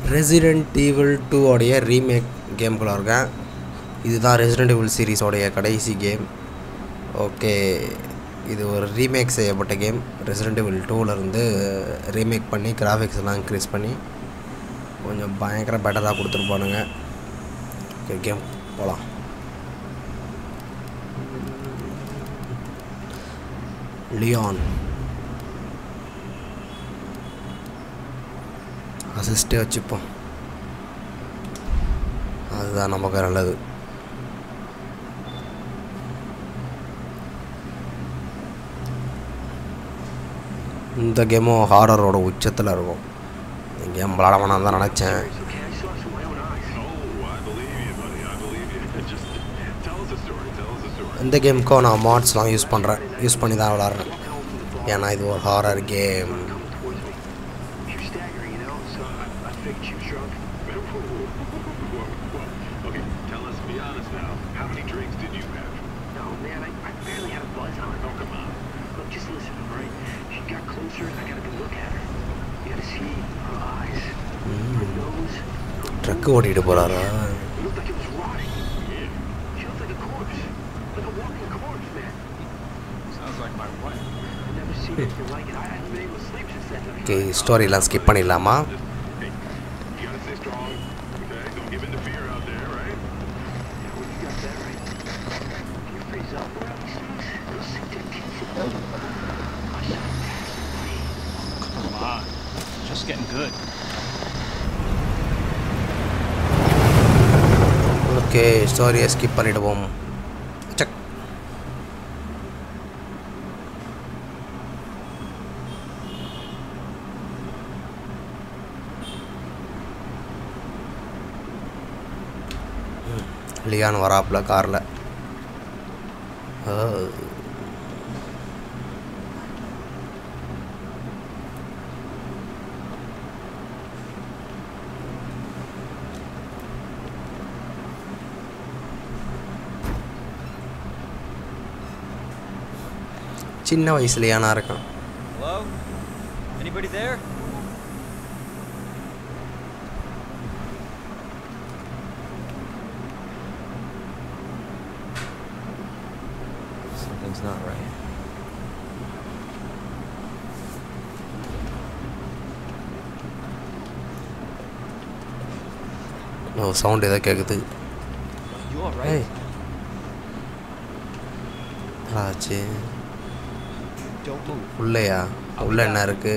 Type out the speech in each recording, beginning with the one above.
Resident evil two உடைய remake கேம்குள்ளே இருக்கேன் இதுதான் ரெசிடென்ட் ஈவில் சீரிஸோடைய கடைசி கேம் ஓகே இது ஒரு ரீமேக் செய்யப்பட்ட கேம் ரெசிடென்ட் ஈவில் டூவிலேருந்து ரீமேக் பண்ணி கிராஃபிக்ஸ் எல்லாம் இன்க்ரீஸ் பண்ணி கொஞ்சம் பயங்கர பெட்டராக கொடுத்துருப்பானுங்க ஓகே கேம் போகலாம் லியான் அசிஸ்டே வச்சுப்போம் அதுதான் நமக்கு நல்லது இந்த கேமும் ஹாரரோட உச்சத்தில் இருக்கும் இந்த கேம் விளாட வேணாம் தான் நினச்சேன் Okay, I saw it with my own eyes. Oh, I believe you, buddy. I believe you. Just tell us a story. Tell us a story. இந்த கேமுக்கும் நான் மாட்ஸ்லாம் யூஸ் பண்ணுறேன் யூஸ் பண்ணி தான் விளாட்றேன் ஏன்னா இது ஒரு horror game Coming towards me. She was staggering, you know, so I, I figured she was drunk. Whoa, whoa. Okay, tell us. Be honest now. How many drinks did you have? No, man, I, I barely had a buzz on her. Oh, come on. Look, just listen, all right? She got closer, and I got a good look at her. You gotta see her eyes, her nose, her truck ஓட்டிகிட்டு போகிறாரா It looked like it was rotting. She looked like a corpse. Like a walking corpse, man. Sounds like my wife. I've never seen anything like it. I haven't been able to sleep since that night. Okay ஸ்டோரிலாம் skip பண்ணிடலாமா Hey, you gotta stay strong. Okay, don't give in to fear out there, right? Yeah, well, you got that right. You freeze up around these things, they'll sink their teeth in. I said, Come on. It's just getting good. Okay ஸ்டோரியை skip பண்ணிடுவோம் check Leon வராப்புல காரில் சின்ன வயசு Liana இருக்கான் Hello? Anybody there? Something's not right. ஓ sound ஏதோ கேட்குது You all ஏய் right? ஆச்சு Don't move. உள்ளையா உள்ள என்ன இருக்கு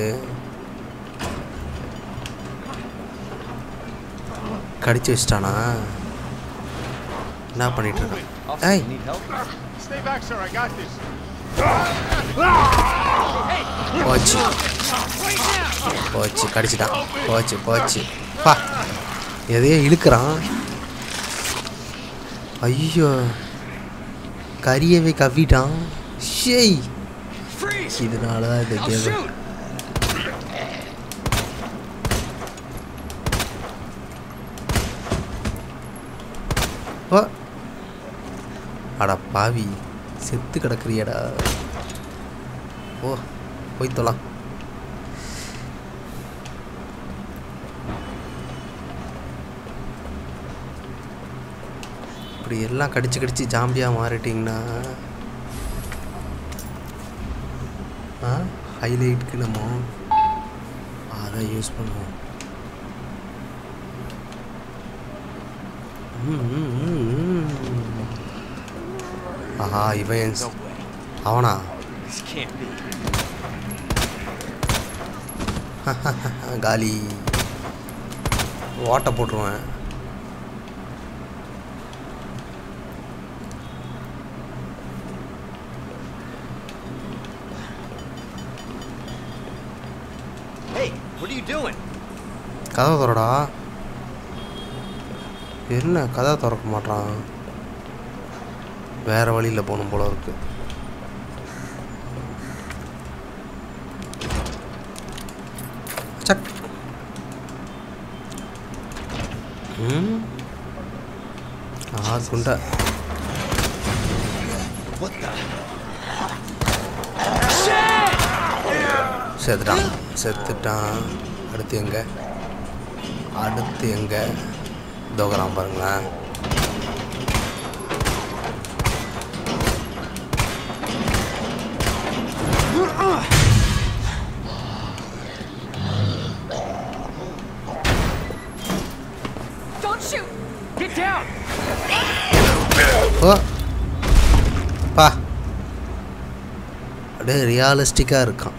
கடிச்சு வச்சிட்டானா என்ன பண்ணிட்டு இருக்கான் Officer, ஏய் you need help? Stay back, sir. I got this. போச்சு போச்சு கடிச்சிட்டான் போச்சு போச்சு பா எதையோ இழுக்கிறான் ஐயோ கரியவே கவ்விட்டான் ஷேய் Freeze! இதனால தான் இந்த I'll கேம் shoot! ஓ அட பாவி செத்து கிடக்குறியடா ஓ போய் தொலாம் இப்படி எல்லாம் கடிச்சு கடிச்சு ஜாம்பியாக மாறிட்டிங்கன்னா ஆ ஹைலைட்டுக்கு நம்ம அதை யூஸ் பண்ணுவோம் ம், ம், ம், ம். ஆஹா இவன் No way. அவனா This can't be. காலி ஓட்ட போட்டுருவேன் Hey, what are you doing? கதவை திறடா என்ன கதவை திறக்க மாட்டான் வேற வழியில் போகணும் போல இருக்கு சக் ம் ஆ குண்டா What the? செத்துட்டான் செத்துட்டான் அடுத்து எங்க அடுத்து எங்கே தோகலாம் பாருங்களேன் Don't shoot! Get down! ஓ பா அப்படியே ரியாலிஸ்டிக்காக இருக்கான்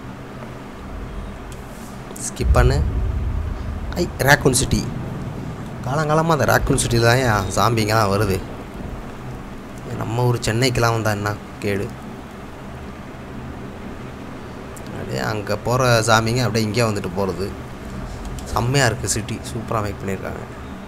ஸ்கிப் பண்ணு ஐ ரேக்கூன் சிட்டி காலங்காலமாக அந்த ரேக்கூன் சிட்டியில் தான் ஏன் சாம்பிங்கெல்லாம் வருது நம்ம ஊர் சென்னைக்கெலாம் வந்தா என்ன கேடு அப்படியே அங்கே போகிற சாமிங்க அப்படியே இங்கே வந்துட்டு போகிறது செம்மையாக இருக்குது சிட்டி சூப்பராக மேக் பண்ணியிருக்காங்க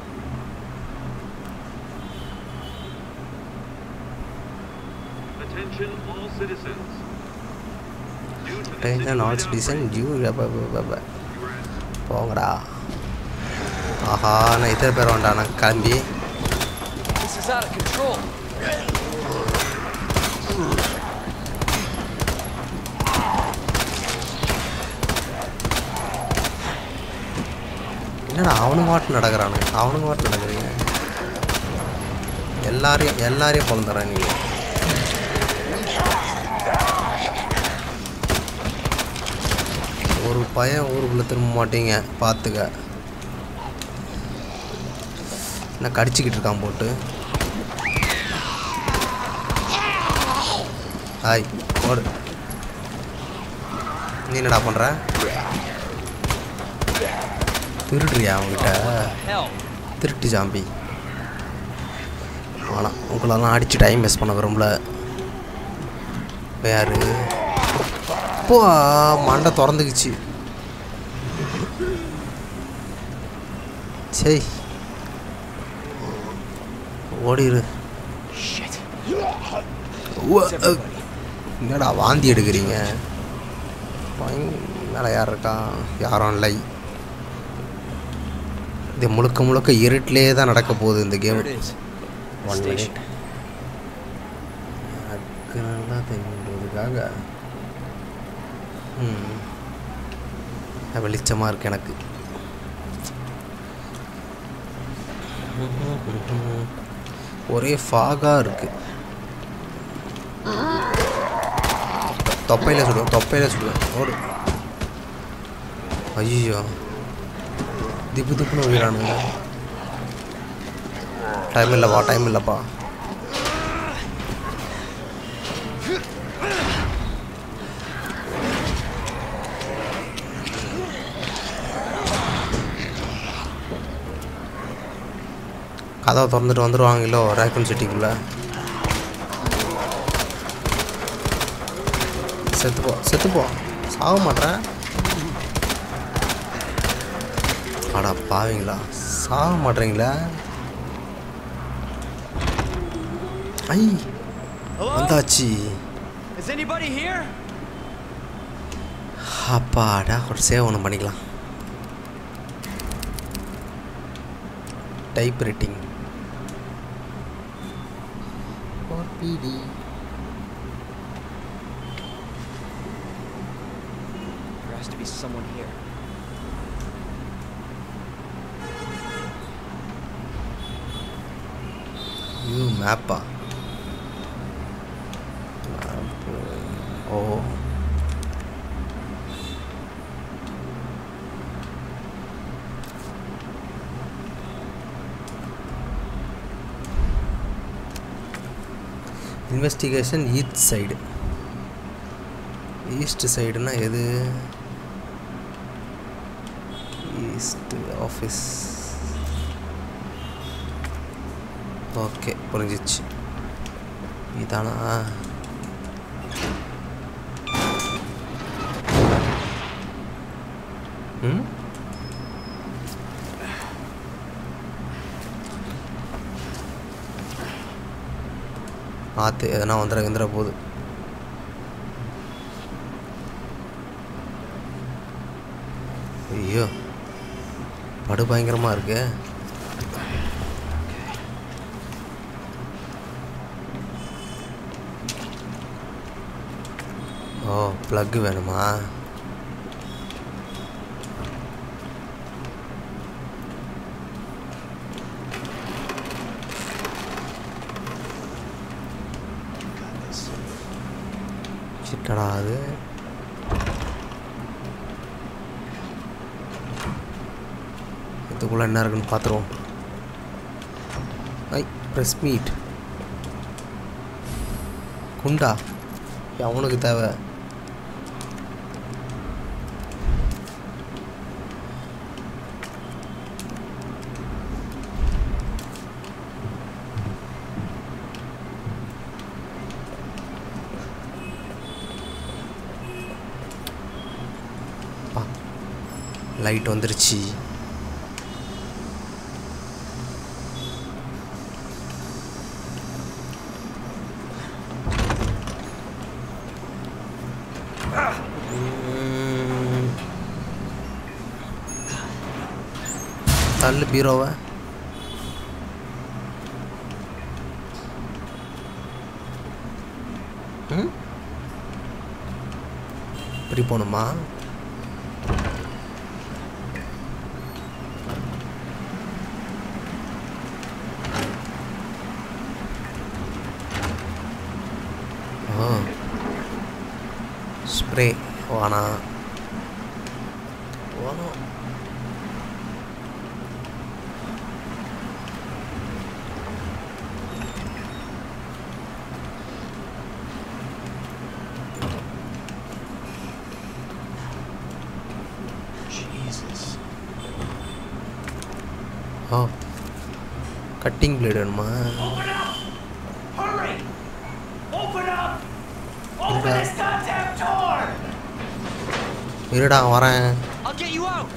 Attention all citizens. Due to the tension all situation citizen outbreak, ஜூ you are asked போங்கடா ஆஹா நான் இத்தனை பேர் வேண்டாம் நான் கிளம்பி This is out of control. என்னடா அவனுங்க மாட்டு நடக்கிறானு அவனுங்க மாட்டு நடக்கிறீங்க எல்லாரையும் எல்லாரையும் பிறந்துடுறேன் நீங்கள் ஒரு பையன் ஊருக்குள்ளே திரும்ப மாட்டீங்க பார்த்துக்க என்ன கடிச்சிக்கிட்டு இருக்கான் போட்டு ஹாய் ஓடு நீ என்னடா பண்ணுற திருடுறியா அவங்ககிட்ட Hell. திருட்டு ஜாம்பி ஆனால் உங்களெல்லாம் அடித்து டைம் வேஸ்ட் பண்ண விரும்பல யாரு போ மண்டை திறந்துக்குச்சு சரி ஓடிரு Shit. உவ, அ. என்னடா வாந்தி எடுக்கிறீங்க மேலே யார் இருக்கா யாரும் இல்லை இது முழுக்க முழுக்க இருட்டிலே தான் நடக்க போகுது இந்த game There it is. One Station. Minute அக்கறெல்லாம் தெரிஞ்சதுக்காக ம் வெளிச்சமாக இருக்கு எனக்கு ஒரே ஃபாகாக இருக்கு தொப்பையில் சுடுவேன் தொப்பையில் சுடுவேன் ஓடு ஐயோ திப்பு திப்புன்னு உயிரானுங்க டைம் இல்லைப்பா டைம் இல்லைப்பா கதவை திறந்துட்டு வந்துடுவாங்களோ ரேக்கன் சிட்டிக்குள்ளே செத்துப்போ செத்துப்போ சாக மாட்டேன் அடா பாவீங்களா சாக மாட்டேறீங்களா ஐ Hello? வந்தாச்சு Is anybody here? அப்பாடா ஒரு சேவ் ஒன்று பண்ணிக்கலாம் டைப் ரைட்டிங் பிடி There has to be someone here. You மேப்பா ஓ இன்வெஸ்டிகேஷன் ஈஸ்ட் சைடு ஈஸ்ட் சைடுனா எது ஈஸ்ட் ஆஃபீஸ் ஓகே புரிஞ்சிச்சு இதானா ம் ஆத்து எதனா வந்துட வந்துட போகுது ஐயோ படு பயங்கரமாக இருக்கே ஓ ப்ளக்கு வேணுமா என்னடா அது இதுக்குள்ளே என்ன இருக்குன்னு பார்த்துருவோம் ஐ ப்ரெஸ் மீட் குண்டா அவனுக்கு தேவை லைட் வந்துருச்சு உம். தள்ளு பீரோவை ம் இப்படி போகணுமா ஆ ஸ்ப்ரே வேணாம் வேணாம் Jesus. ஓ கட்டிங் பிளேடு வேணுமா Hurry! Open up! இருடா goddamn door! இருடா வரேன் I'll get you out.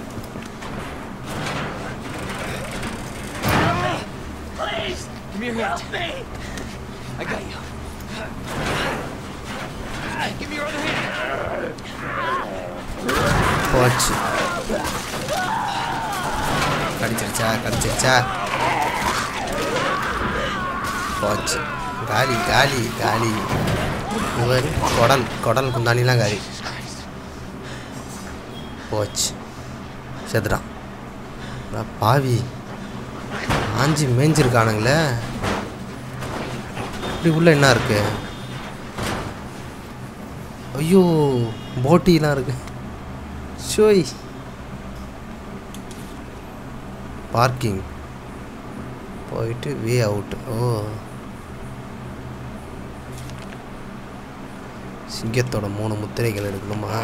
Please! Give me your hand. me! I got you. Give me your other hand. போச்சு கடிச்சிருச்சா கடிச்சிருச்சா போச்சு காலி காலி காலி இவர் குடல் குடல் குந்தாணிலாம் காலி போச்சு செத்துட்டான் அட பாவி ஆஞ்சி மேய்ஞ்சிருக்கானுங்களே இப்படி உள்ள என்ன இருக்கு ஐயோ போட்டிலாம் இருக்கு ஷோய் பார்க்கிங் போயிட்டு வே அவுட் ஓ சிங்கத்தோட மூணு முத்திரைகள் எடுக்கணுமா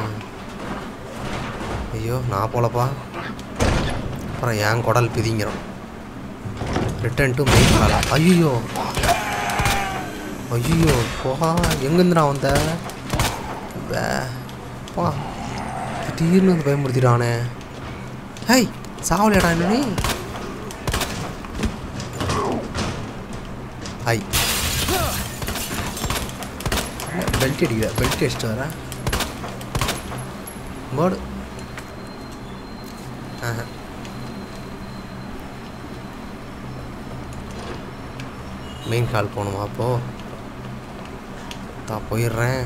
ஐயோ நான் போலப்பா அப்புறம் என் குடல் பிதிங்கிறோம் ரிட்டர்ன் டு மெயின் காலா ஐயோ ஐயோ போகா எங்கேருந்துடா வந்த வே பா திடீர்னு வந்து பயமுறுத்திட்டானே ஹை சாவலியாடா என்ன நீ ஹை பெல்ட் அடிக்கிற பெல்ட் அடிச்சுட்டு வரேன் போடு ஆஹா மெயின் கால் போகணுமா அப்போது தான் போயிடுறேன்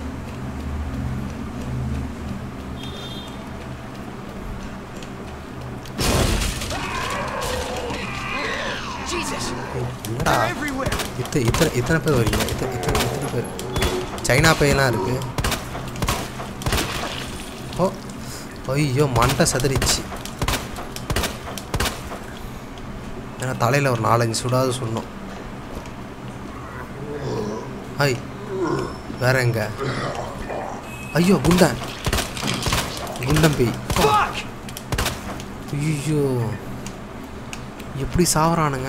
Jesus. என்னடா They're everywhere. இத்தனை இத்தனை இத்தனை பேர் வரீங்க இத்தனை இத்தனை இத்தனை பேர் சைனா பையெல்லாம் இருக்கு ஓ ஐயோ மண்டை சதறிச்சு ஏன்னா தலையில் ஒரு நாலஞ்சு சுடாது சொன்னோம் ஐ வேற எங்க ஐயோ குண்டன் குண்டம் பேய் Fuck! ஐயோ எப்படி சாவறானுங்க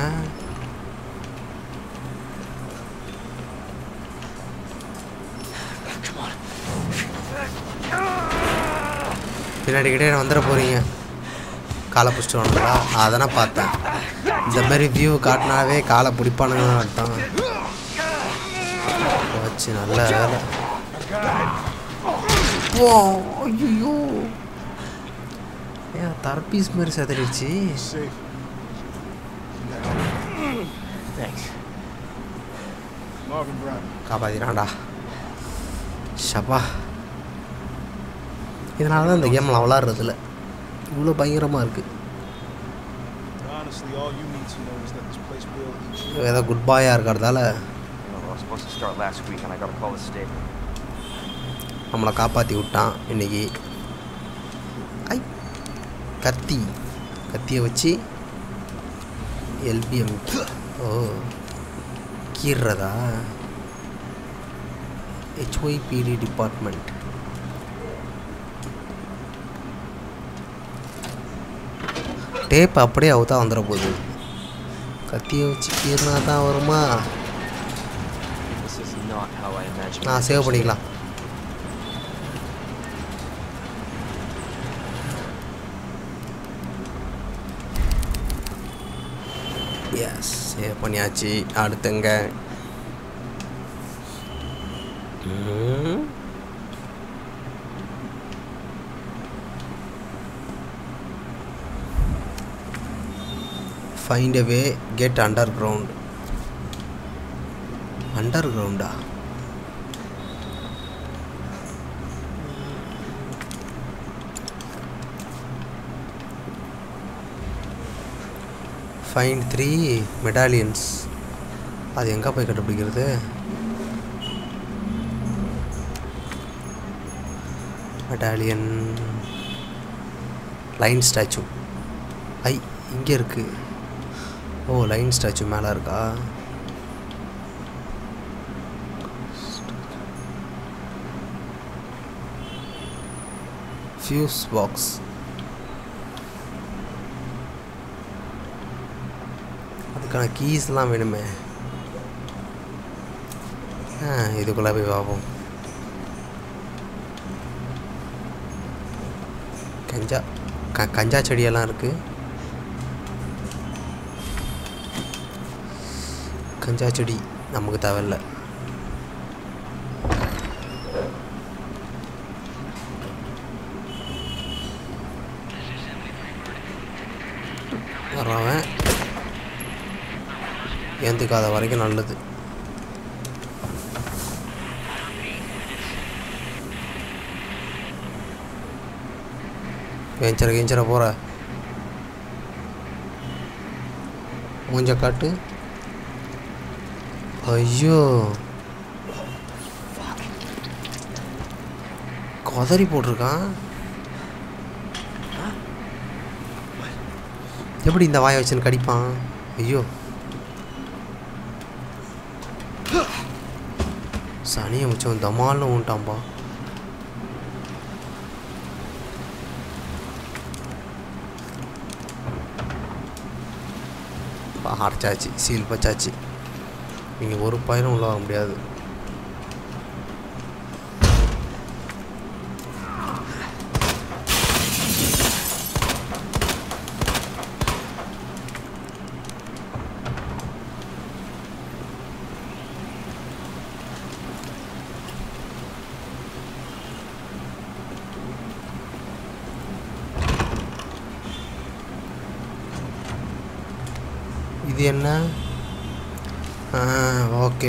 பின்னாடி கிட்டே வந்துட போகிறீங்க காலை பிடிச்சிட்டு வானுங்களா அதெல்லாம் பார்த்தேன் இந்த மாதிரி வியூ காட்டினாவே காலை பிடிப்பானுங்கன்னு அர்த்தம் போச்சு நல்ல வேலை ஓ ஐயோ ஏன் தரப்பீஸ் மாதிரி செதறிடுச்சு Safe. Thanks. Marvin Brown. காப்பாத்தினான்டா ஷப்பா இதனால தான் இந்த கேம் நான் விளாட்றதில்ல இவ்வளோ பயங்கரமாக இருக்குது Honestly, all you need to know is that this place will eat you. ஏதோ குட் பாயாக இருக்கிறதால You know, I was supposed to start last week and I gotta call it stable. நம்மளை காப்பாற்றி விட்டான் இன்னைக்கு ஐ கத்தி கத்தியை வச்சு எல்பிஎம் ஓ கீறதா ஹெச்ஒய்பிடி டிபார்ட்மெண்ட் டேப் அப்படியே அவுத்தா வந்துட போகுது கத்தியை வச்சு கீறினா தான் வருமா This is not how I imagined. நான் சேவ் பண்ணிக்கலாம் எஸ் சேவ் பண்ணியாச்சு அடுத்துங்க ம். Find a way get underground அண்டர் கிரவுண்டா ஃபைண்ட் த்ரீ மெடாலியன்ஸ் அது எங்கே போய் கண்டுபிடிக்கிறது மெடாலியன் லைன் ஸ்டாச்சு ஐ இங்கே இருக்குது ஓ லைன் ஸ்டாச்சு மேலே இருக்கா ஃபியூஸ் பாக்ஸ் அதுக்கான கீஸ்லாம் வேணுமே ஆ இதுக்குள்ளே போய் பார்ப்போம் கஞ்சா க கஞ்சா செடியெல்லாம் இருக்குது கஞ்சா செடி நமக்கு தேவையில்ல வர்றவன் ஏந்துக்காத வரைக்கும் நல்லது கேஞ்சர கேஞ்சர போகிற மூஞ்ச காட்டு ஐயோ கொதறி போட்டிருக்கான் எப்படி இந்த வாயை வச்சுன்னு கடிப்பான் ஐயோ சனியை வச்சவன் தமால்னு உண்டாம்பா அடைச்சாச்சு சீல் பச்சாச்சு நீங்கள் ஒரு பயிரும் உள்ள வர முடியாது இது என்ன ஆ ஓகே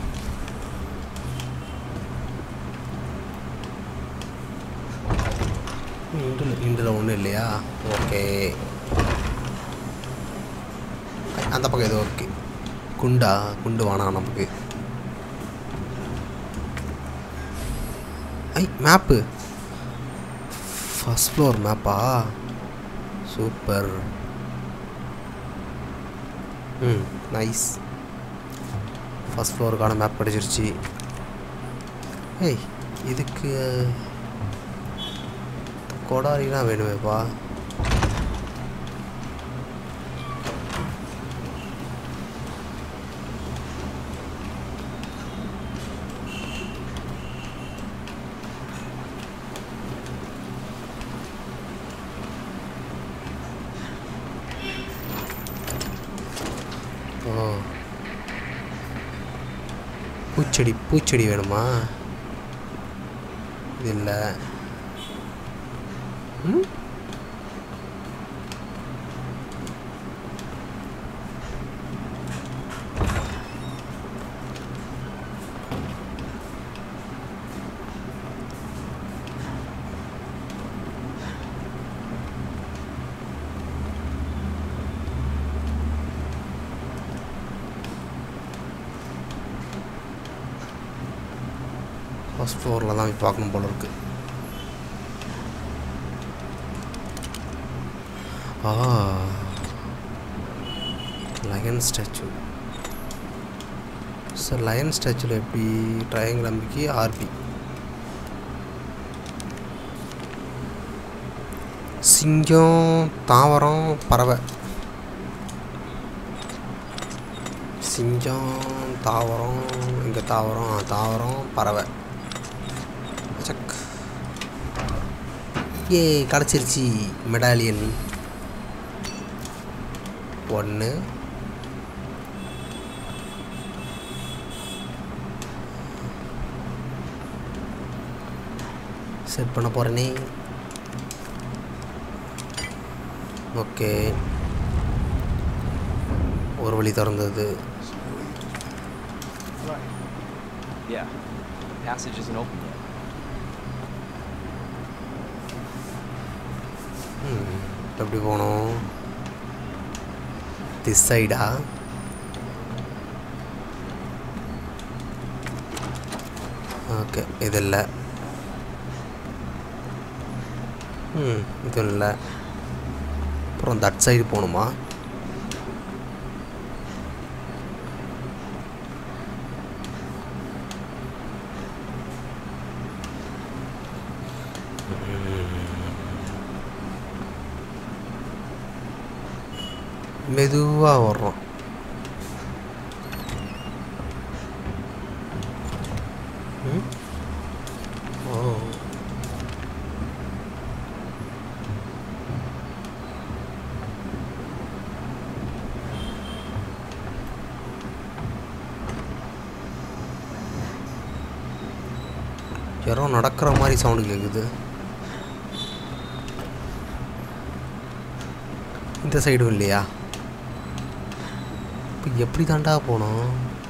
இண்டில் இண்டில் ஒன்றும் இல்லையா ஓகே அந்த பக்கம் ஏதோ இருக்கு குண்டா குண்டு வேணாம் நமக்கு ஐ மேப்பு ஃபஸ்ட் ஃப்ளோர் மேப்பா சூப்பர் ம் நைஸ் ஃபஸ்ட் ஃப்ளோருக்கான மேப் கிடச்சிருச்சு ஏய் இதுக்கு கொடாரிலாம் வேணுமேப்பா ஓ பூச்செடி பூச்செடி வேணுமா இது இல்லை ம் ஃபஸ்ட் ஃப்ளோரில் தான் போய் பார்க்கணும் போல இருக்கு ஆ லயன் ஸ்டாச்சு சார் லயன் ஸ்டாச்சுவில் எப்படி ட்ரையாங்கிள் அம்பிக்கி ஆர்பி சிங்கம் தாவரம் பறவை சிங்கம் தாவரம் இங்கே தாவரம் ஆ, தாவரம் பறவை சக் ஏ கிடச்சிருச்சு மெடாலியன் ஒன்று செட் பண்ண போகிறேனே ஓகே ஒரு வழி திறந்தது Right. Yeah. The passage isn't open yet. ம், எப்படி போகணும் திஸ் சைடா ஓகே இது இல்லை ம் இது இல்லை அப்புறம் தட் சைடு போகணுமா மெதுவாக வர்றோம் ம்? ஓ யாரோ நடக்கிற மாதிரி சவுண்டு கேட்குது இந்த சைடும் இல்லையா இப்போ எப்படி தாண்டா போனோம்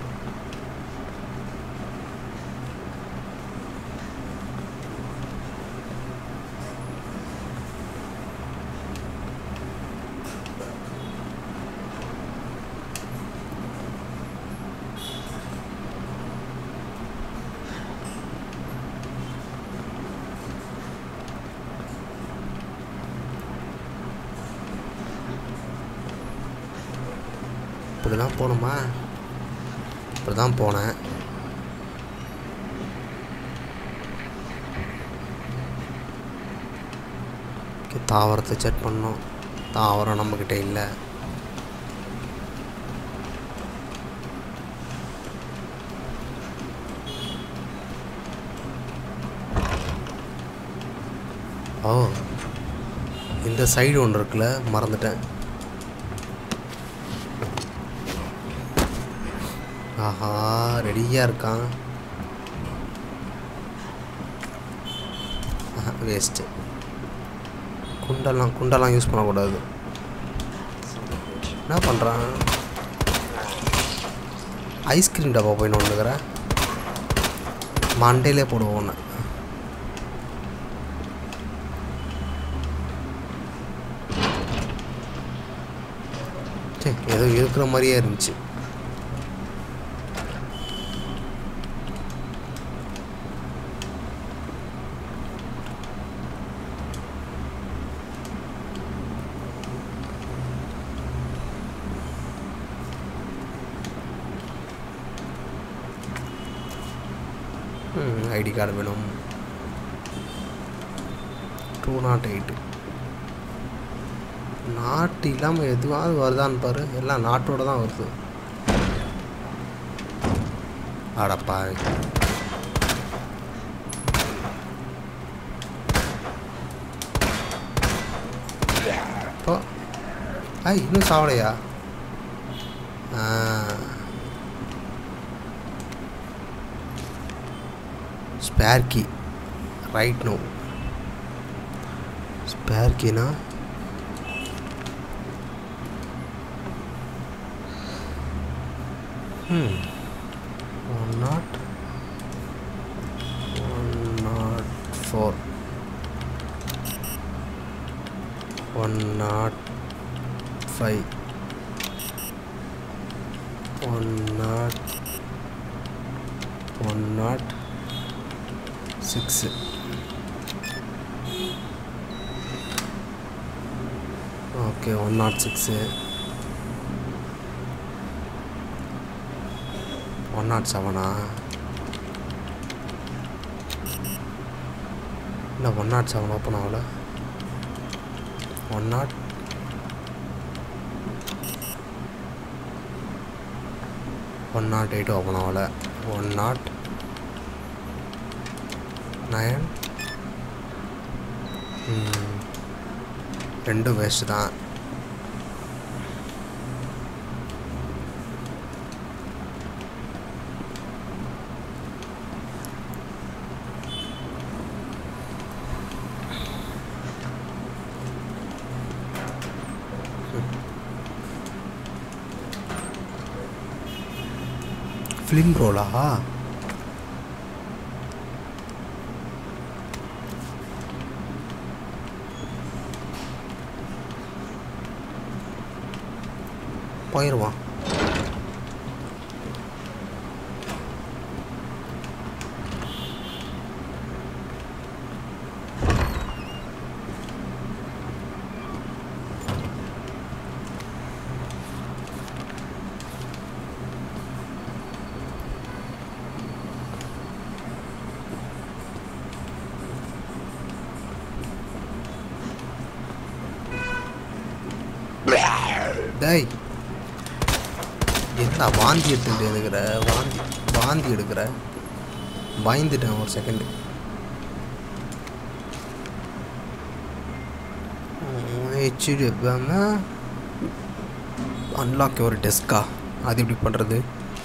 இப்படி தான் போகணுமா இப்படி தான் போனேன் Okay, தாவரத்தை செக் பண்ணோம் தாவரம் நம்மக்கிட்ட இல்லை ஓ இந்த சைடு ஒன்று இருக்குல்ல மறந்துட்டேன் ஆஹா ரெடியாக இருக்கான் வேஸ்ட்டு குண்டெல்லாம் குண்டெல்லாம் யூஸ் பண்ணக்கூடாது என்ன பண்ணுறான் ஐஸ்கிரீம் டப்பா போய் நோண்டுக்கிற மண்டையிலே போடுவோம் ஒன்று சரி ஏதோ இருக்கிற மாதிரியே இருந்துச்சு ஐடி கார்டு வேணும் டூ நாட் எயிட்டு நாட்டு இல்லாமல் எதுவாவது வருதான்னு பாரு எல்லாம் நாட்டோட தான் வருது அடப்பா இப்போ ஐ இன்னும் சாவலையா ஆ spare key right no spare கீனா Hmm. One not. One not four. One not five. One not. One not six okay one naught six one naught செவனா இல்லை ஒன் நாட் செவன் ஓப்பன் ஆகல one naught one naught eight open ஆகல one naught nine ரெண்டும் waste தான் film ரோலா போயிடுவான் டேய் என்னடா வாந்தி எடுத்துட்டு எடுக்கிற வாந்தி வாந்தி எடுக்கிற பயந்துட்டேன் ஒரு செகண்டு ஹெச்டி அன்லாக் ஒரு டெஸ்கா அது எப்படி பண்ணுறது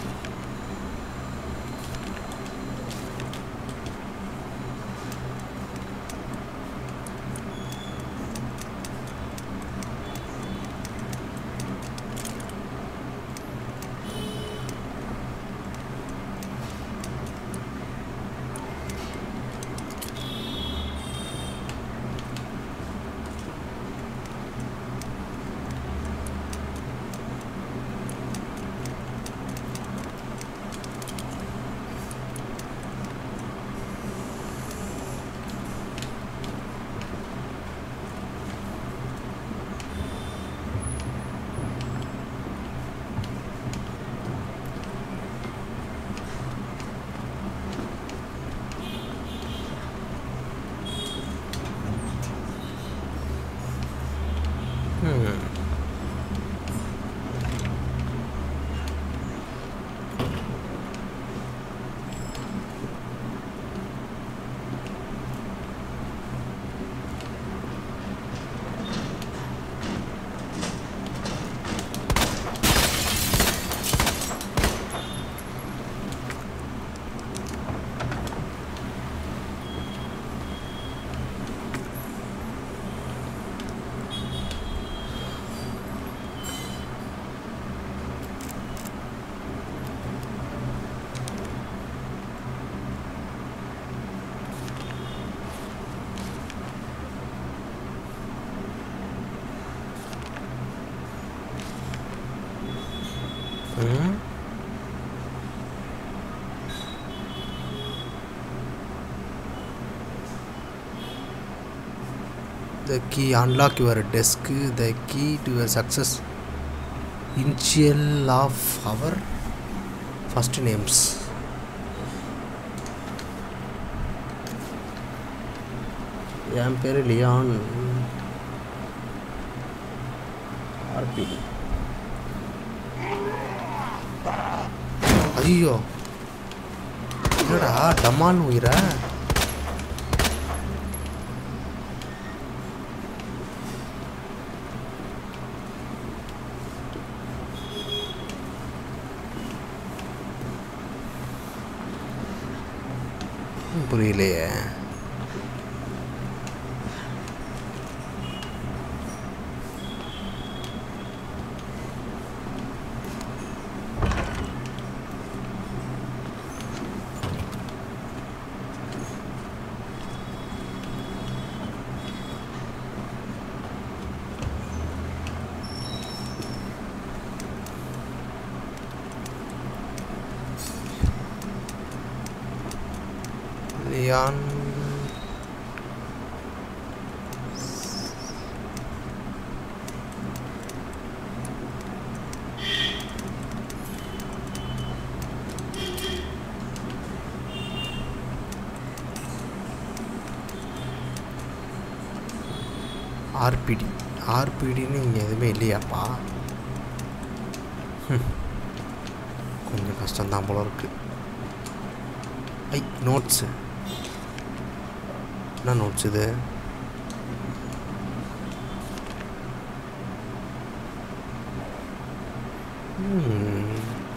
ம் The key unlock your desk. The key to your success. Initial of our first names. என் பேர் லியான் ஆர்பி ஐயோ என்னடா டமால் உயிரா புரியலையே லியான் ஆர்பிடி ஆர்பிடின்னு இங்கே எதுவுமே இல்லையாப்பா ஹம். கொஞ்சம் கஷ்டம்தான் போல இருக்கு ஐ நோட்ஸு என்ன நோட்ஸ் இது ம்.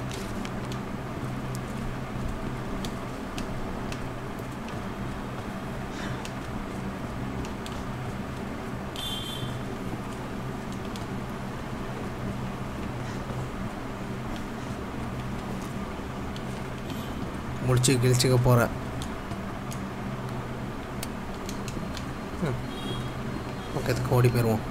முடிச்சு கிழிச்சிக்க போகிறேன் ஓகே இதுக்கு ஓடி போயிடுவோம்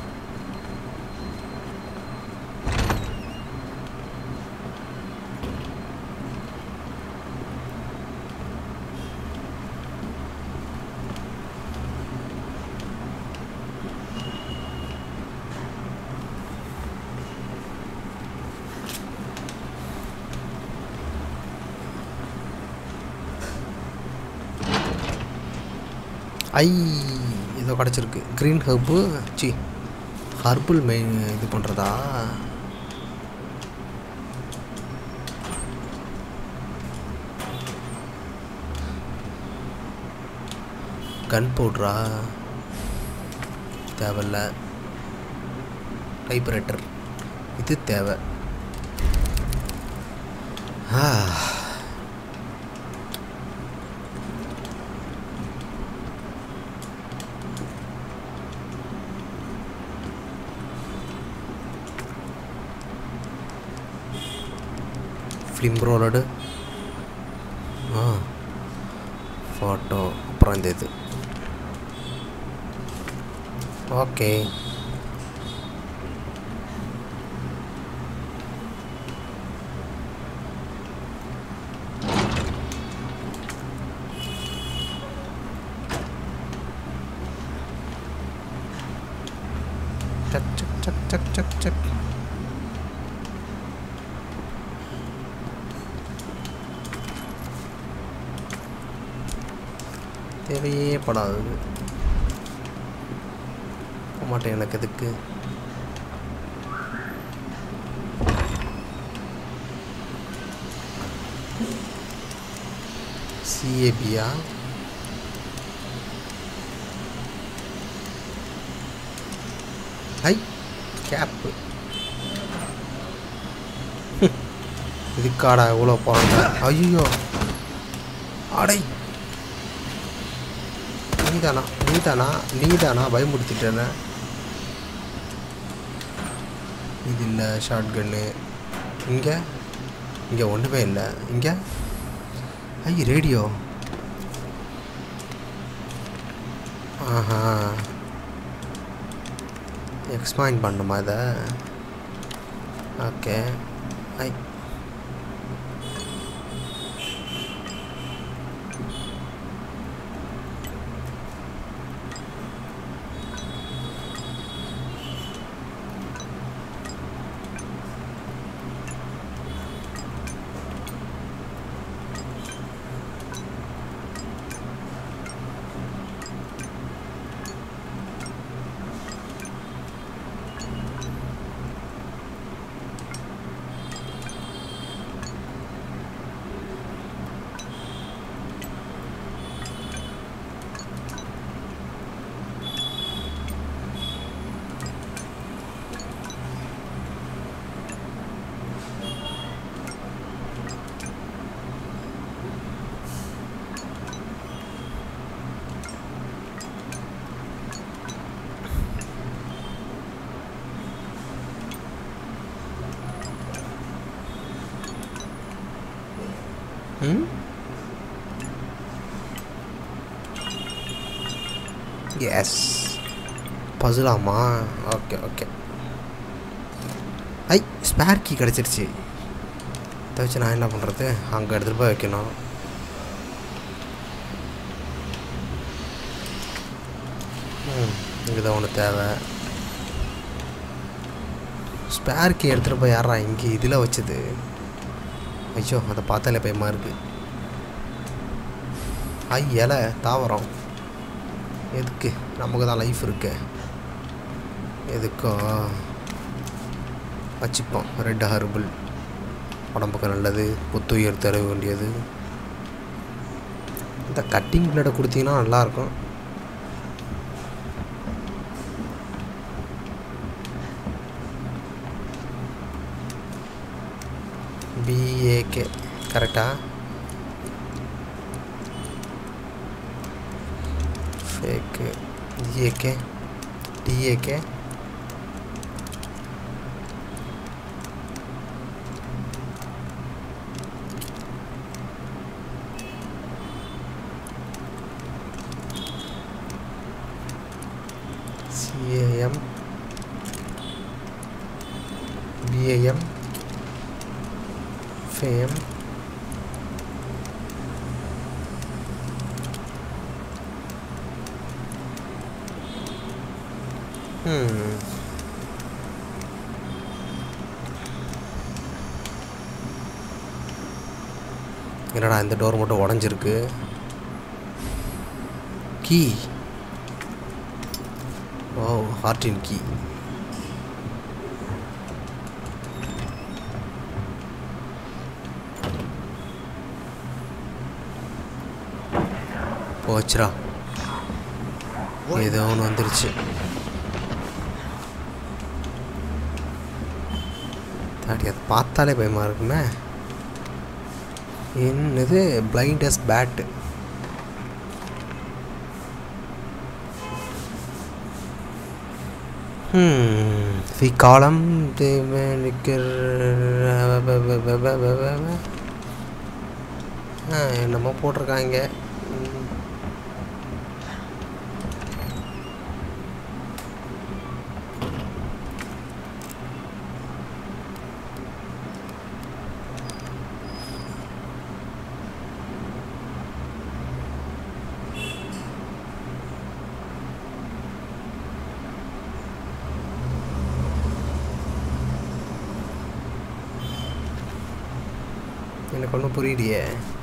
ஐ ஏதோ கிடச்சிருக்கு க்ரீன் ஹர்பு சி ஹர்பல் மெயின் இது பண்ணுறதா கன் பவுட்ரா தேவையில்ல டைப்ரைட்டர் இது தேவை ஆ ஃபிலிம் ரோலடு ஆ ஃபோட்டோ அப்புறம் இந்த இது ஓகே சக் சக் சக் சக் சக் சக் தேவையே படாதது போக மாட்டேன் எனக்கு எதுக்கு சிஏபியா ஐ கேப்பு இதுக்காடா இவ்வளோ போகிறாங்க ஐயோ அடை நீதானா நீதானா நீதானா பயமுறுத்திட்டேன இது இல்லை ஷார்ட் கன்னு இங்கே இங்கே ஒன்றுமே இல்லை இங்கே ஐ ரேடியோ ஆஹா எக்ஸ்பேண்ட் பண்ணுமா இதை ஓகே ஐ ம் எஸ் பசுலாமா ஓகே ஓகே ஐ ஸ்பேர் கீ கிடச்சிருச்சு இதை வச்சு நான் என்ன பண்ணுறது அங்கே எடுத்துகிட்டு போய் வைக்கணும் ம் இங்கே ஒன்று தேவை ஸ்பேர் கீ எடுத்துகிட்டு போய் யாரா இங்கே இதில் வச்சது ஐயோ அதை பார்த்தாலே பயமாக இருக்கு ஐ இலை தாவரம் எதுக்கு நமக்கு தான் லைஃப் இருக்கு எதுக்கோ வச்சுப்போம் ரெட் ஹர்பல் உடம்புக்கு நல்லது புத்துயிர் தர வேண்டியது இந்த கட்டிங் பிளேடை கொடுத்தீங்கன்னா நல்லாயிருக்கும் பிஏகே கரெக்டா ஃபேக்கு TAK TAK CAM PAM fame Hmm. என்னடா இந்த டோர் மட்டும் உடஞ்சிருக்கு கீ ஓ ஹார்டின் கீ போச்சுடா ஏதோ ஒன்று வந்துருச்சு தாடி அதை பார்த்தாலே பயமாக இருக்குமே என்னது பிளைண்டஸ் பேட்டு வி காலம் என்னமோ போட்டிருக்காங்க ம். எனக்கு ஒன்றும் புரியலையே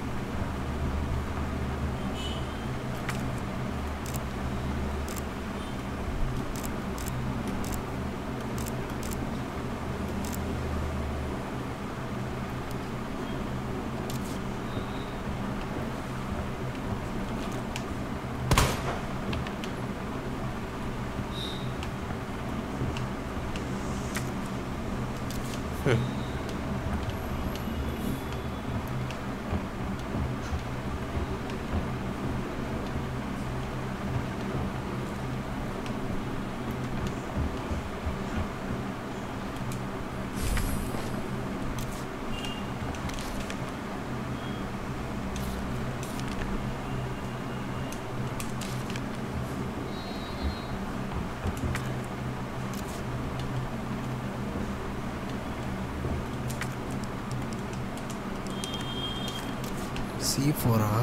சி ஃபோரா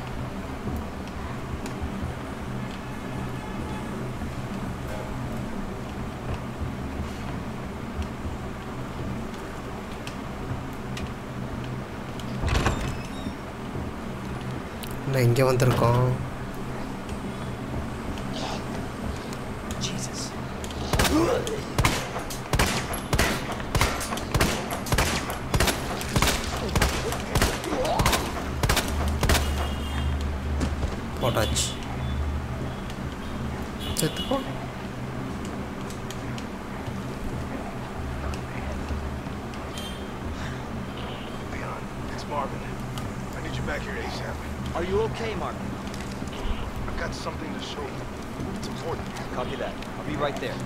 என்ன இங்கே வந்திருக்கோம் Jesus. போட்டாச்சு செத்துப்போ Leon, it's Marvin. I need you back here ASAP. Are you okay, Mark? I've got something to show you. It's important. Copy that. I'll be right there.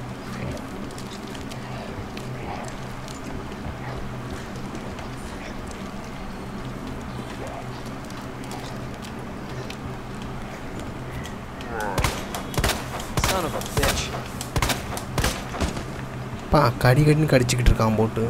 Son of a bitch. பா கடி கடின்னு கடிச்சிக்கிட்டு இருக்கான் போட்டு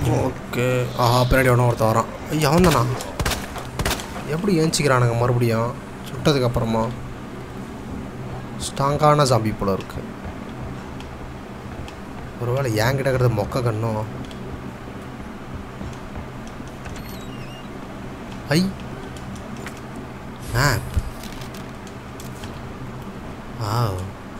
okay ஆஹா பின்னாடி ஒன்று ஒருத்தன் வரான் ஐயா அவன் தானா எப்படி ஏஞ்சிக்கிறானுங்க மறுபடியும் சுட்டதுக்கு அப்புறமா ஸ்ட்ராங்கான ஜாம்பி போல இருக்கு ஒருவேளை என்கிட்ட இருக்கிறது மொக்க கண்ணும் ஐ மேப் வாவ்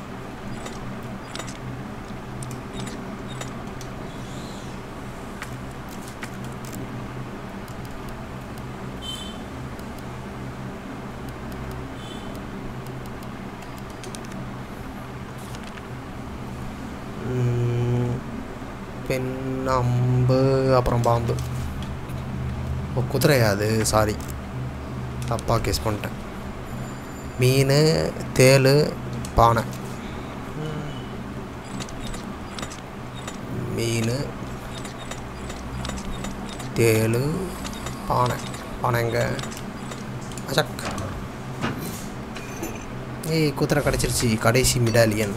ம், பெண் அம்பு அப்புறம் பாம்பு ஓ குதிரையா அது சாரி தப்பாக கேஸ் பண்ணிட்டேன் மீன் தேள் பானை மீன் தேள் பானை பானை எங்க அச்சக் ஏய் குதிரை கிடச்சிருச்சு கடைசி மிடாலியன்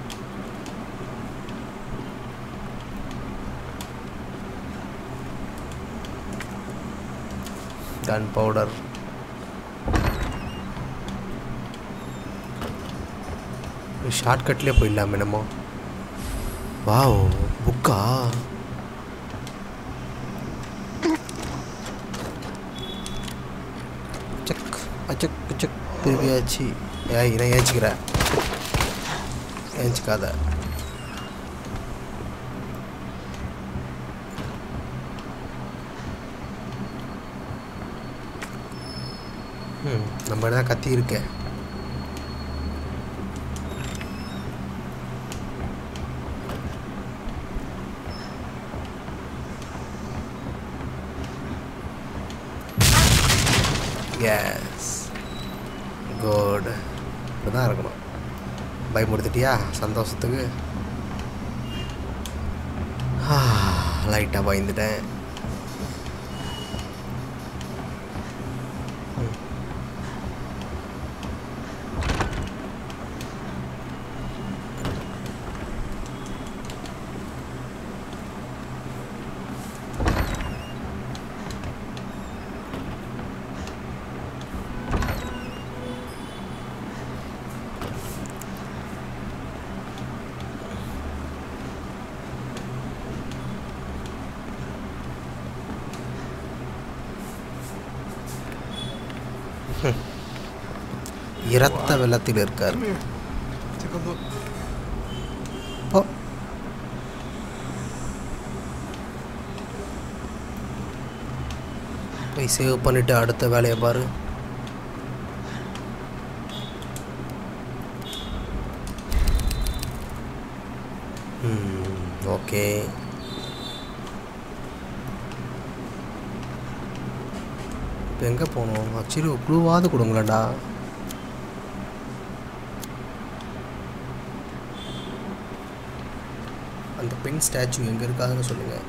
கன் பவுடர் ஷார்ட்கட்லேயே போயிடலாமே நம்ம வாவ் புக்கா அச்சக் அச்சக் அச்சக் திருப்பியாச்சு ஏய் நான் ஏஞ்சிக்கிறேன் ஏஞ்சிக்காத ம் நம்ம தான் கத்தி இருக்கேன் எஸ் குட் இப்படி தான் இருக்கணும் பயமுடுத்திட்டியா சந்தோஷத்துக்கு லைட்டாக பயந்துட்டேன் ம். இரத்த வெள்ளத்தில் இருக்கார் Come here. Take a look. ஓ போய் சேவ் பண்ணிட்டு அடுத்த வேலையை பாரு ஓகே இப்போ எங்கே போகணும் ஆக்சுவலி ஒரு க்ளூவாவது கொடுங்களேன்டா அந்த பெண் ஸ்டாச்சு எங்கே இருக்காதுன்னு சொல்லுங்கள்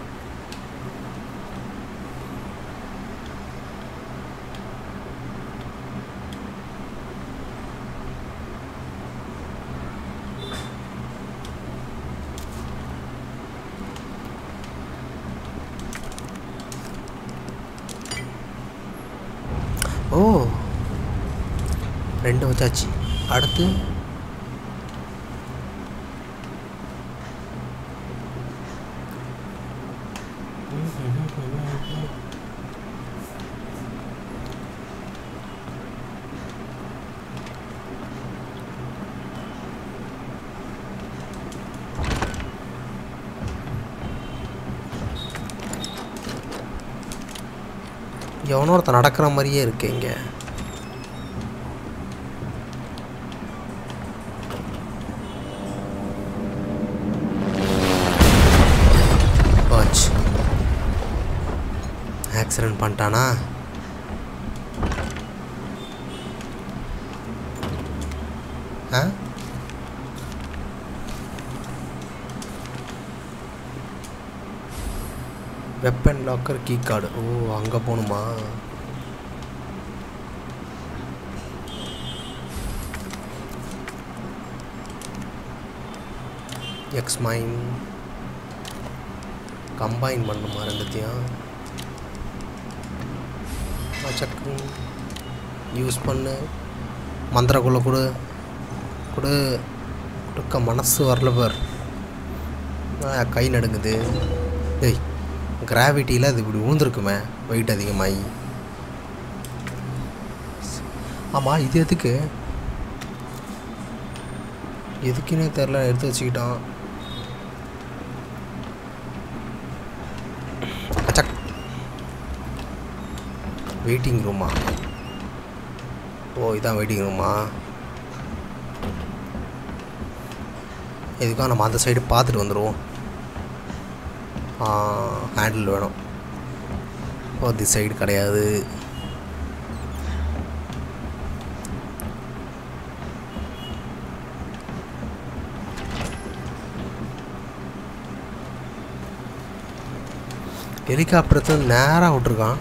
ஓ ரெண்டு வச்சாச்சு அடுத்து எவனோ ஒருத்தன் நடக்கிற மாதிரியே இருக்கு இங்கே போச்சு ஆக்சிடென்ட் பண்ணிட்டானா ஆ வெப்பன் லாக்கர் கீ கார்டு ஓ அங்கே போகணுமா எக்ஸ் மைன் கம்பைன் பண்ணுமா ரெண்டுத்தையும் சக்கு யூஸ் பண்ணு மந்திரக்குள்ளே கொடு கொடு கொடுக்க மனசு வரல பார் ஆ, கை நடுங்குது டேய் கிராவிட்டியில் அது இப்படி விழுந்துருக்குமே வெயிட் அதிகமாகி ஆமாம் இது எதுக்கு எதுக்குன்னே தெரில எடுத்து வச்சுக்கிட்டான் அச்சக் வெயிட்டிங் ரூமா ஓ இதான் வெயிட்டிங் ரூமா இதுக்காக நம்ம அந்த சைடு பார்த்துட்டு வந்துடுவோம் ஹேண்டில் வேணும் ஓ தி சைடு கிடையாது ஹெலிகாப்டர் நேராக விட்ருக்கான்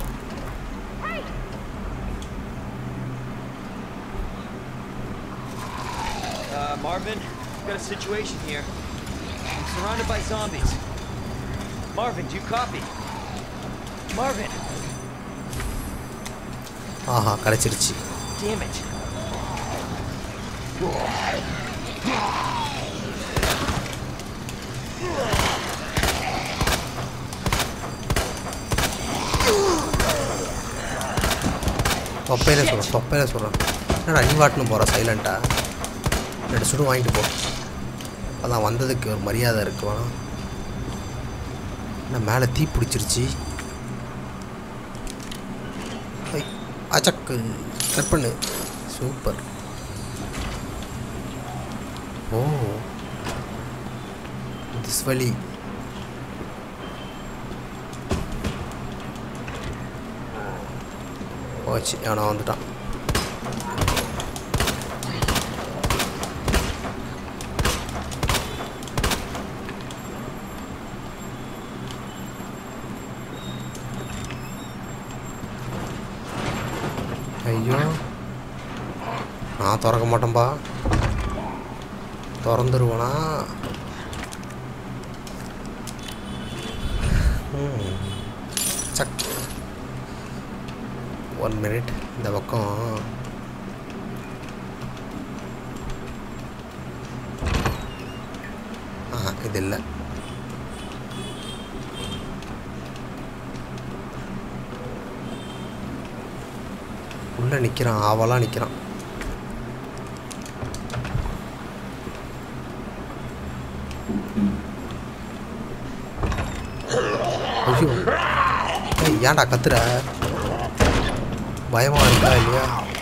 Uh, Marvin, got a situation here. I'm surrounded by zombies. Marvin, do you copy? Marvin, ஆஹா கிடச்சிருச்சு damn it. தொப்பையில சொல்கிறேன் தொப்பையில சொல்கிறேன் என்னடா நீ வாட்டுன்னு போகிற சைலண்ட்டாக ரெண்டு சுடு வாங்கிட்டு போ அதான் வந்ததுக்கு ஒரு மரியாதை இருக்கு வேணாம் என்ன மேலே தீ பிடிச்சிருச்சு ஐ, அச்சக்கு கட் பண்ணு சூப்பர் ஓ திஸ் வழி போச்சு எவனோ வந்துட்டான் ஐயோ நான் திறக்க மாட்டேன்பா திறந்துருவனா ம். சக் ஒன் மினிட் இந்த பக்கம் ஆ இது இல்லை உள்ளே நிற்கிறான் ஆவலாக நிற்கிறான் ஐயோ ஏய் ஏன்டா கத்துற பயமா இருக்கா இல்லையா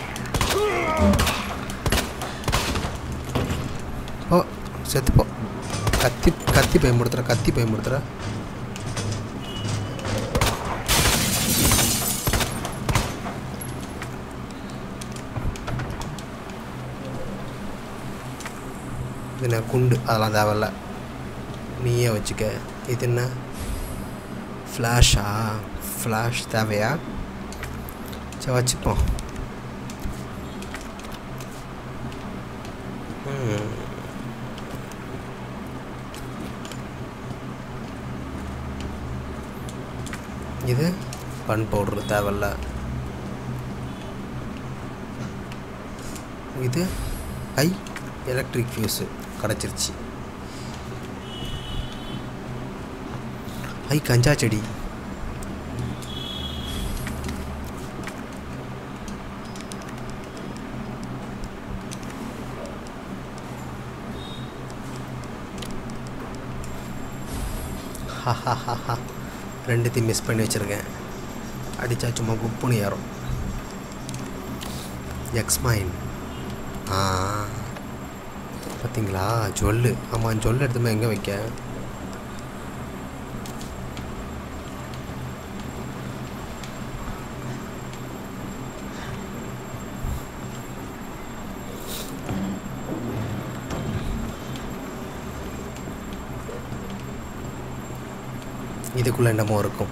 ஓ செத்துப்போ கத்தி கத்தி பயன்படுத்துகிற கத்தி பயன்படுத்துகிற இது என்ன குண்டு அதெல்லாம் தேவையில்ல நீயே வச்சுக்க இது என்ன ஃப்ளாஷா ஃப்ளாஷ் தேவையா சரி வச்சுப்போம் ம். இது பன் பவுட்ரு தேவையில்ல இது ஐ எலக்ட்ரிக் ஃபியூஸு கிடச்சிருச்சு ஐ கஞ்சா செடி ஹஹஹஹா ரெண்டுத்தையும் மிஸ் பண்ணி வச்சுருக்கேன் அடித்தா சும்மா குப்புன்னு ஏறும் எக்ஸ்மைன் ஆ பார்த்தீங்களா ஜொல்லு ஆமாம் ஜொல்லு எடுத்துமே எங்கே வைக்க இதுக்குள்ளே என்னமோ இருக்கும்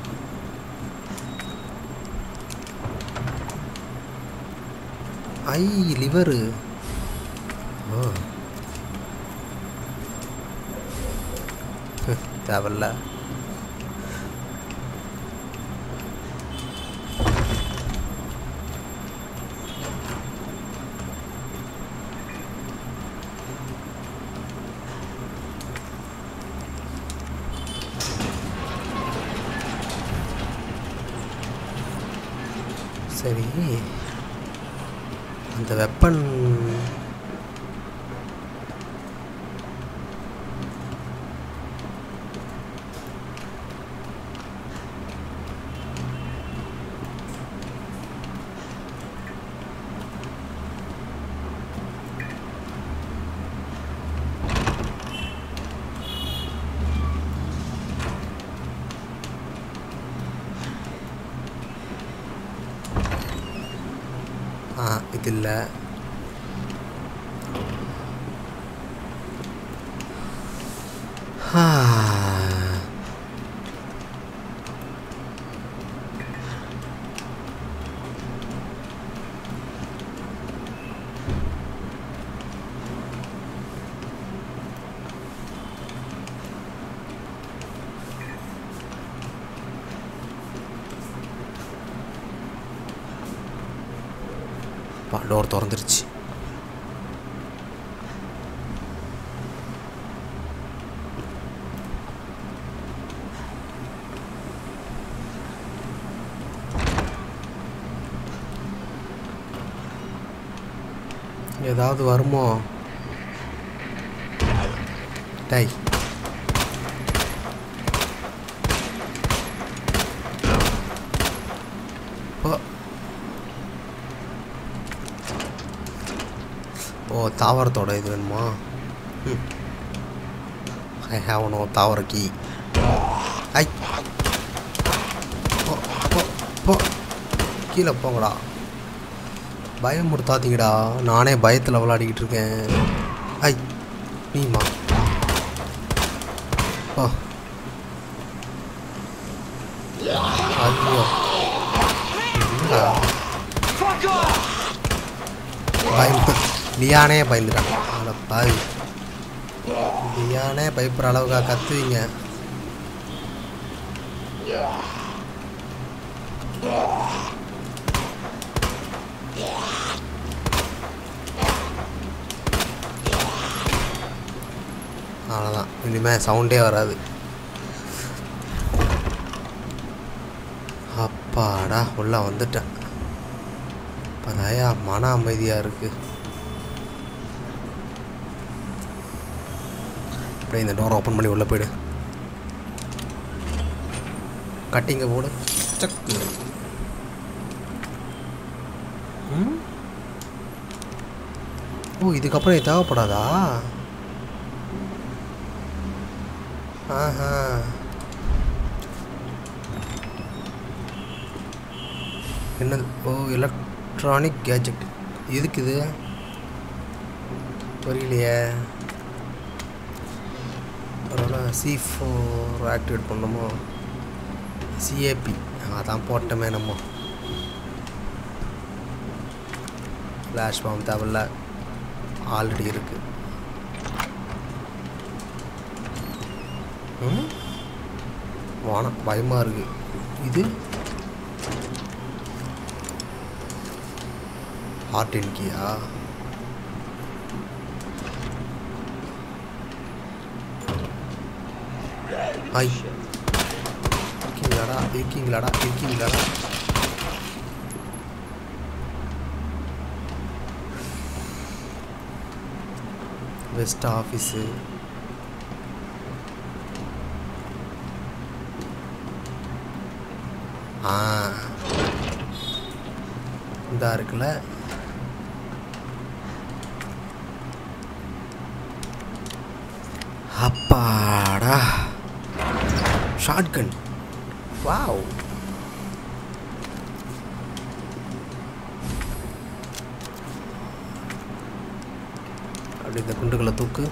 ஐ லிவரு ஓ ஹ், தேவையில்ல சரி அந்த வெப்பன் ஆ இது இல்லை டோர் திறந்துருச்சு ஏதாவது வருமோ டை ஓ ஓ தாவரத்தோட இது வேணுமா ம் ஐ ஹாவ் நோ தாவர கீ ஐ போ போ போ கீழே போங்கடா பயமுறுத்தாதீங்கடா நானே பயத்தில் விளையாடிக்கிட்டு இருக்கேன் ஐ நீமா ஓ ஐயோ என்னடா பயந்து லியானே பயந்துட்டான் அட பாவி லியானே பயப்படுற அளவுக்கா கத்துவீங்க அவ்வளோதான் இனிமேல் சவுண்டே வராது அப்பாடா உள்ள வந்துட்டேன் இப்போதாயா மன அமைதியாக இருக்குது அப்படியே இந்த டோரை ஓப்பன் பண்ணி உள்ளே போயிடு கட்டிங்க போடு சக்கு ம்? ஓ இதுக்கப்புறம் இது தேவைப்படாதா ஆஹா என்னது ஓ எலக்ட்ரானிக் கேஜெட் எதுக்கு இது புரியலையே பரவாயில்ல சி ஃபோர் ஆக்டிவேட் பண்ணணுமோ சிஏபி அதான் போட்டோமே நம்ம ஃப்ளாஷ் பாம் தேவையில்ல ஆல்ரெடி இருக்கு ம் வானம் பயமாக இருக்கு இது ஹார்ட் இன்கியா ஹாய் இருக்கீங்களாடா இருக்கீங்களாடா இருக்கீங்களாடா வெஸ்ட் ஆஃபீஸு ஆ இதா இருக்குல்ல அப்பாடா ஷாட்கன் வாவ் அப்படி இந்த குண்டுகளை தூக்கு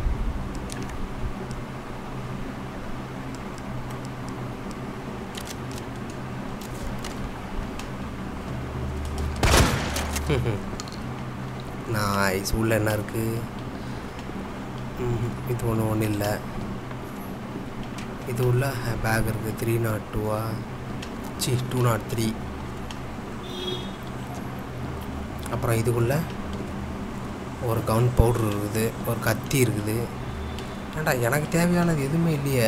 நைஸ் உள்ள என்ன இருக்கு ம்ஹும். இது ஒன்றும் ஒன்றும் இல்லை இது உள்ள பேக் இருக்குது த்ரீ நாட் டூவா சி டூ நாட் த்ரீ அப்புறம் இதுக்குள்ள ஒரு கவுன் பவுட்ரு இருக்குது ஒரு கத்தி இருக்குது ஏன்டா எனக்கு தேவையானது எதுவுமே இல்லையே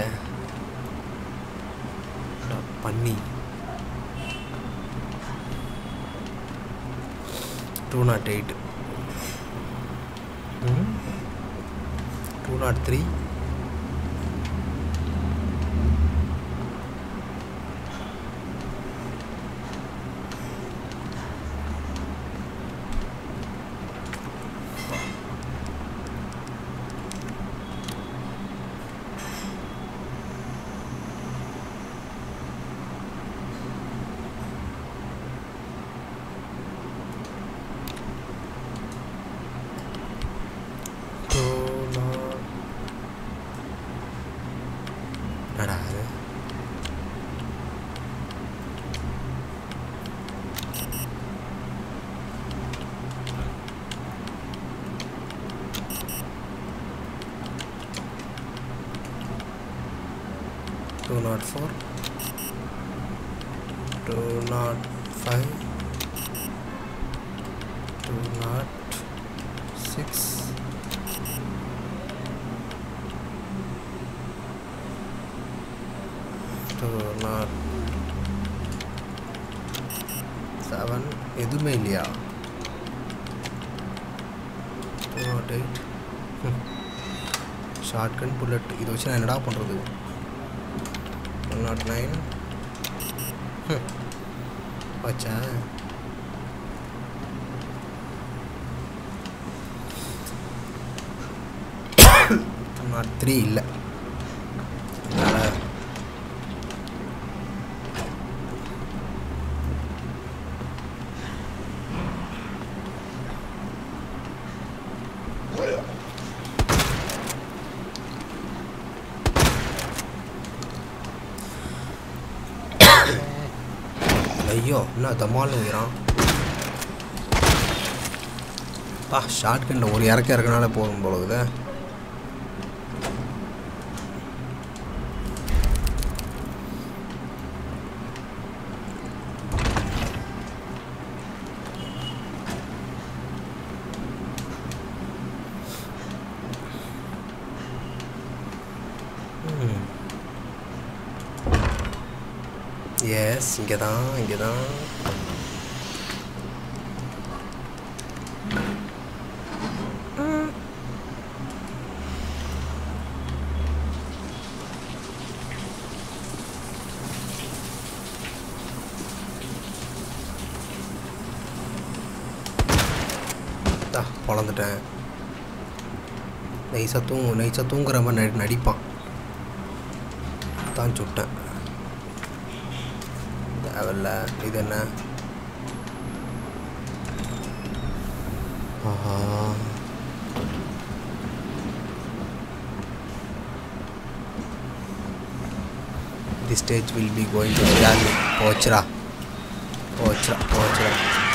அட, பன்னி two naught eight two naught three two naught என்னடா அது two naught four two naught five two naught six two naught seven எதுவுமே இல்லையா two naught eight shotgun bullet இதை வச்சு நான் என்னடா பண்ணுறது ஒன் நாட் நைன் வச்சா நாட் த்ரீ இல்லை அதனால் ஐயோ என்ன தமால்னு உயிரான் பா ஷார்ட் கண்ணில் ஒரு இறக்க இறக்கனால போதும் போலகுது எஸ் இங்கே தான் இங்கே தான் தா பொழந்துட்டேன் நைஸாக தூங்கு நைஸாக தூங்குற மாதிரி நடி நடிப்பான் தான் சுட்டேன் தேவையில்ல இது என்ன ஆஹா the stage will be going to ஜாலி போச்சுரா போச்சுரா போச்சுரா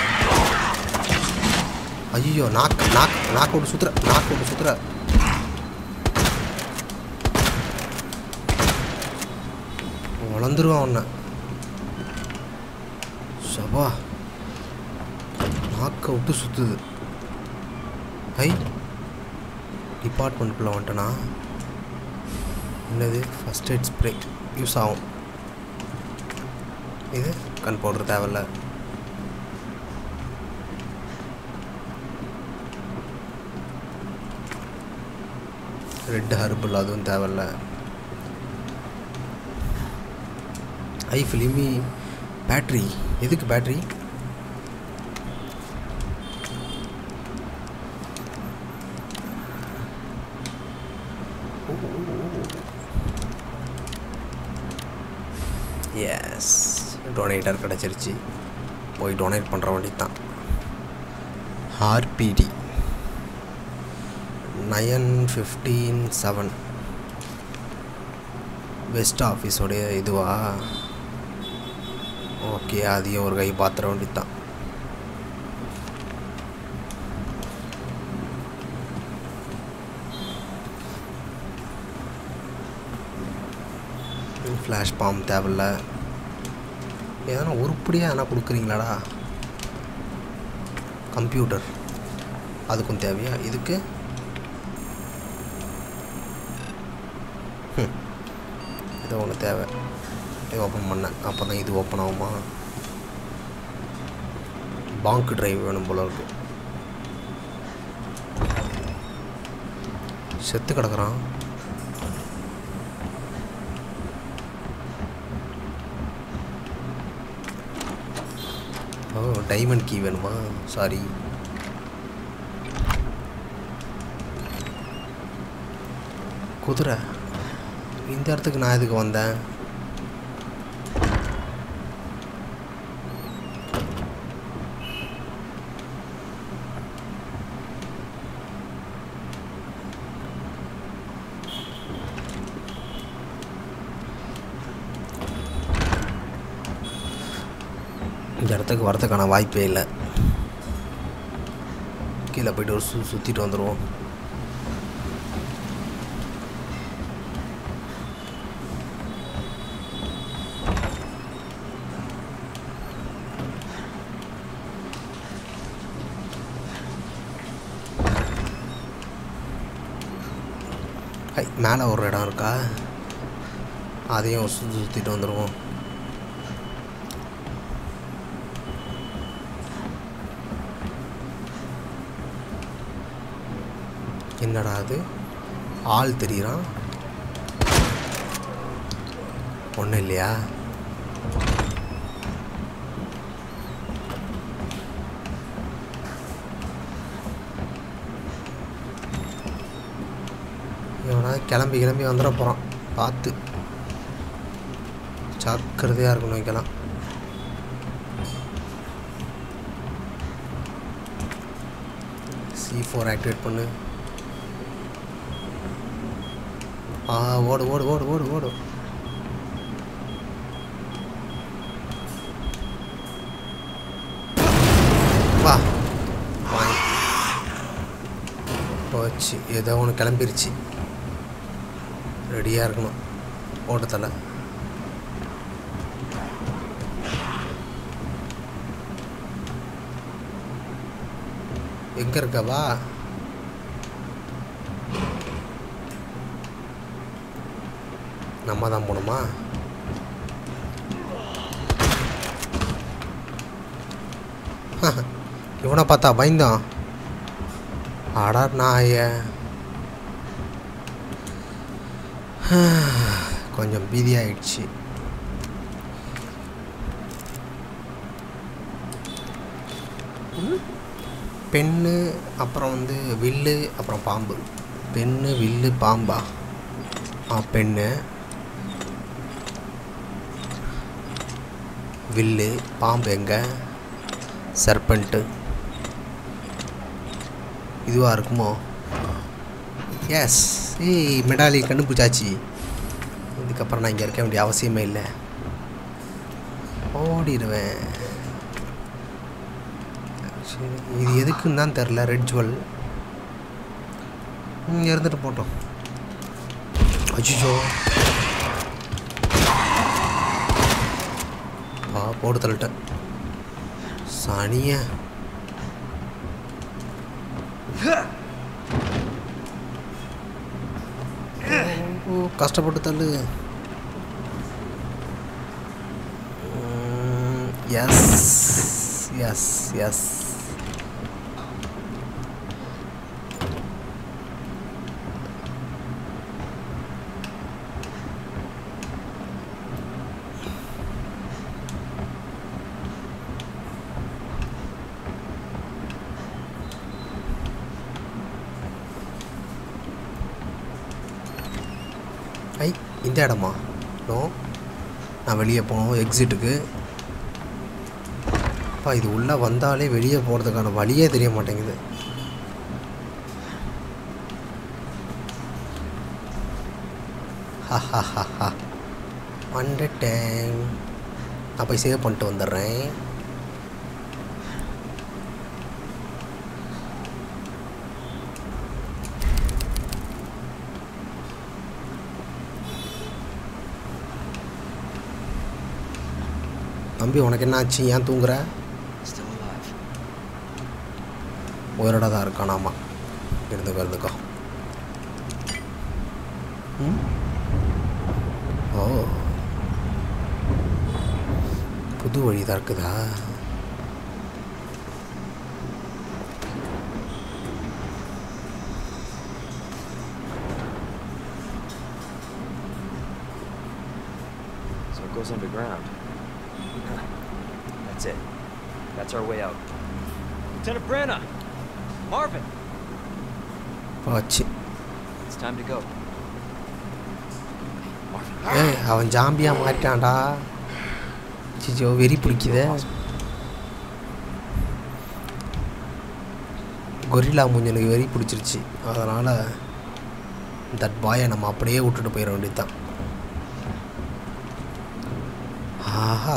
ஐயோ நாக்கு நாக்கு நாக்கு விட்டு சுத்துற நாக்கு விட்டு சுத்துற வளர்ந்துருவான் உன்னை சபா நாக்கை விட்டு சுற்றுது ஐ டிபார்ட்மெண்ட்டுக்குள்ளே வந்துட்டேனா என்னது ஃபஸ்ட் எய்ட் ஸ்ப்ரே யூஸ் ஆகும் இது கண் பவுடர் தேவையில்ல ரெட் ஹர்பல் அதுவும் தேவையில்ல ஐ ஃபிலிமி பேட்ரி எதுக்கு பேட்ரி எஸ் டொனேட்டர் கிடச்சிருச்சு போய் டொனேட் பண்ணுற வேண்டியது தான் RBD nine fifteen seven west ஆஃபீஸோடைய இதுவா ஓகே அதையும் ஒரு கை பாத்திர வேண்டியது தான் ஃப்ளாஷ் பாம் தேவையில்ல எதனா உருப்படியாக எதனா கொடுக்குறீங்களாடா கம்ப்யூட்டர் அதுக்கும் தேவையா இதுக்கு ஹம். இது ஒன்று தேவை இது ஓப்பன் பண்ணேன் அப்போ தான் இது ஓப்பன் ஆகுமா பாங்க் டிரைவ் வேணும் போல இருக்கு செத்து கிடக்குறான் ஓ டைமண்ட் கீ வேணுமா சாரி குதிரை இந்த இடத்துக்கு நான் எதுக்கு வந்தேன் இந்த இடத்துக்கு வரதுக்கான வாய்ப்பே இல்லை கீழே போயிட்டு ஒரு சு சுற்றிட்டு வந்துடுவோம் ஐ மேலே ஒரு இடம் இருக்கா அதையும் சுற்றி சுற்றிட்டு வந்துடுவோம் என்னடா அது ஆள் தெரியுறான் ஒன்றும் இல்லையா இவனா கிளம்பி கிளம்பி வந்துட போகிறான் பார்த்து ஜாக்கிரதையாக இருக்கணும் வைக்கலாம் சி ஃபோர் ஆக்டிவேட் பண்ணு ஆ ஓடு ஓடு ஓடு ஓடு ஓடு வா வாங்கி போச்சு ஏதோ ஒன்று கிளம்பிருச்சு ரெடியாக இருக்கணும் ஓட்டத்தில் எங்கே இருக்க வா நம்ம தான் போகணுமா இவனை பார்த்தா பயந்தான் ஆடா நாய கொஞ்சம் பீதியாயிடுச்சு பெண்ணு அப்புறம் வந்து வில்லு அப்புறம் பாம்பு பெண்ணு வில்லு பாம்பா ஆ பெண்ணு வில்லு பாம்பு எங்கே சர்பண்ட்டு இதுவாக இருக்குமோ எஸ் ஏய் மெடாலி கண்டுபிடிச்சாச்சு இதுக்கப்புறம் நான் இங்கே இருக்க வேண்டிய அவசியமே இல்லை ஓடிடுவேன் சரி இது எதுக்குன்னு தான் தெரில ரெட் ஜுவல் ம், இருந்துட்டு போட்டோம் அச்சிச்சோ ஆ போட்டு தள்ளிட்டேன் சனிய ஓ, கஷ்டப்பட்டு தள்ளு எஸ் எஸ் எஸ் ஐ இந்த இடமா நோ நான் வெளியே போகணும் எக்ஸிட்டுக்கு அப்பா இது உள்ளே வந்தாலே வெளியே போகிறதுக்கான வழியே தெரிய மாட்டேங்குது ஹஹஹஹா வந்துட்டேன் நான் போய் சேவ் பண்ணிட்டு வந்துடுறேன் தம்பி உனக்கு என்ன ஆச்சு ஏன் தூங்குற Still alive. உயிரோட தான் இருக்கானாமா இருந்துக்கோ இருந்துக்கோ ம்? ஓ புது வழி தான் இருக்குதா goes underground. That's it. That's our way out. Lieutenant Brenna! Marvin! போச்சு It's time to go. Marvin. ஏய் அவன் ஜாம்பியாக மாறிட்டான்டா சிச்சோ வெறி பிடிக்குதே கொரில்லா மூஞ்சனுக்கு வெறி பிடிச்சிருச்சு அதனால் தட் பாயை நம்ம அப்படியே விட்டுட்டு போயிட வேண்டியதுதான் ஆஹா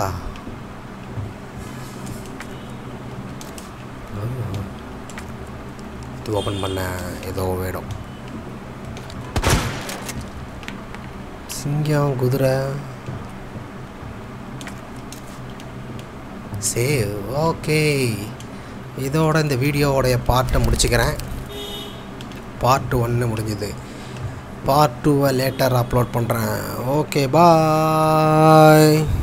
இது ஓப்பன் பண்ண ஏதோ வேணும் சிங்கம் குதிரை சேவ் ஓகே இதோட இந்த வீடியோவோடைய பார்ட்டை முடிச்சுக்கிறேன் பார்ட் ஒன்று முடிஞ்சுது பார்ட் டூவை லேட்டர் அப்லோட் பண்ணுறேன் ஓகே பாய்